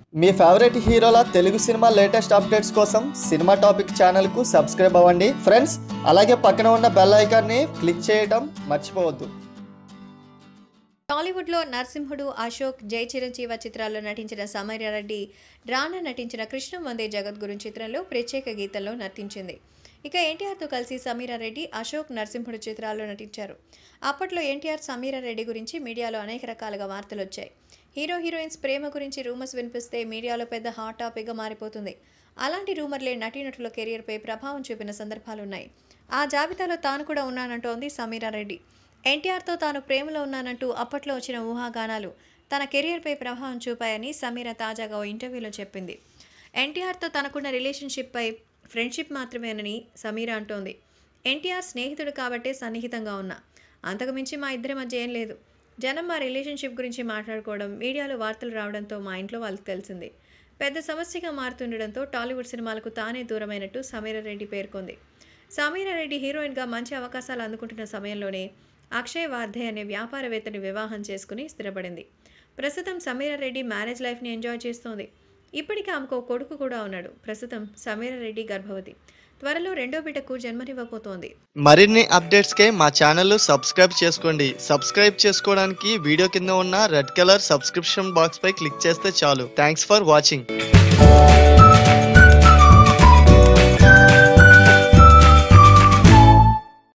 మీ favourite హీరోల Telugu cinema latest updates కోసం cinema topic ఛానల్కు సబ్స్క్రైబ్ అవ్వండి ఫ్రెండ్స్ అలాగే పక్కన ఉన్న బెల్ ఐకాన్ని క్లిక్ చేయడం మర్చిపోవద్దు టాలీవుడ్లో నరసింహుడు అశోక్ జై చిరంజీవ చిత్రాల్లో నటించిన సమీరారెడ్డి రానా నటించిన కృష్ణం వందే జగద్గురు చిత్రంలో ప్రత్యేక గీతంలో నటించింది ఇక ఎన్టీఆర్తో కలిసి సమీరారెడ్డి అశోక్ నరసింహుడు చిత్రాల్లో నటించారు అప్పట్లో ఎన్టీఆర్ సమీరారెడ్డి గురించి మీడియాలో అనేక రకాలుగా వార్తలు వచ్చాయి హీరో హీరోయిన్స్ ప్రేమ గురించి రూమర్స్ వినిపిస్తే మీడియాలో పెద్ద హాట్ టాపిక్గా మారిపోతుంది అలాంటి రూమర్లే నటీనటుల కెరియర్పై ప్రభావం చూపిన సందర్భాలున్నాయి ఆ జాబితాలో తాను కూడా ఉన్నానంటోంది సమీరారెడ్డి ఎన్టీఆర్తో తాను ప్రేమలో ఉన్నానంటూ అప్పట్లో వచ్చిన ఊహాగానాలు తన కెరియర్పై ప్రభావం చూపాయని సమీర తాజాగా ఓ ఇంటర్వ్యూలో చెప్పింది ఎన్టీఆర్తో తనకున్న రిలేషన్షిప్పై ఫ్రెండ్షిప్ మాత్రమేనని సమీర అంటోంది ఎన్టీఆర్ స్నేహితుడు కాబట్టే సన్నిహితంగా ఉన్నా అంతకుమించి మా ఇద్దరి మధ్య ఏం లేదు జనం మా రిలేషన్షిప్ గురించి మాట్లాడుకోవడం మీడియాలో వార్తలు రావడంతో మా ఇంట్లో వాళ్ళకి తెలిసింది పెద్ద సమస్యగా మారుతుండడంతో టాలీవుడ్ సినిమాలకు తానే దూరమైనట్టు సమీరారెడ్డి పేర్కొంది సమీరారెడ్డి హీరోయిన్గా మంచి అవకాశాలు అందుకుంటున్న సమయంలోనే అక్షయ్ వార్ధే అనే వ్యాపారవేత్తని వివాహం చేసుకుని స్థిరపడింది ప్రస్తుతం సమీరారెడ్డి మ్యారేజ్ లైఫ్ని ఎంజాయ్ చేస్తోంది ఇప్పటికే ఆమెకు ఓ కొడుకు కూడా ఉన్నాడు ప్రస్తుతం సమీరారెడ్డి గర్భవతి త్వరలో రెండో బిడ్డకు జన్మనివ్వబోతోంది మరిన్ని అప్డేట్స్కే మా ఛానల్ సబ్స్క్రైబ్ చేసుకోండి సబ్స్క్రైబ్ చేసుకోవడానికి వీడియో కింద ఉన్న రెడ్ కలర్ సబ్స్క్రిప్షన్ బాక్స్ పై క్లిక్ చేస్తే చాలు థ్యాంక్స్ ఫర్ వాచింగ్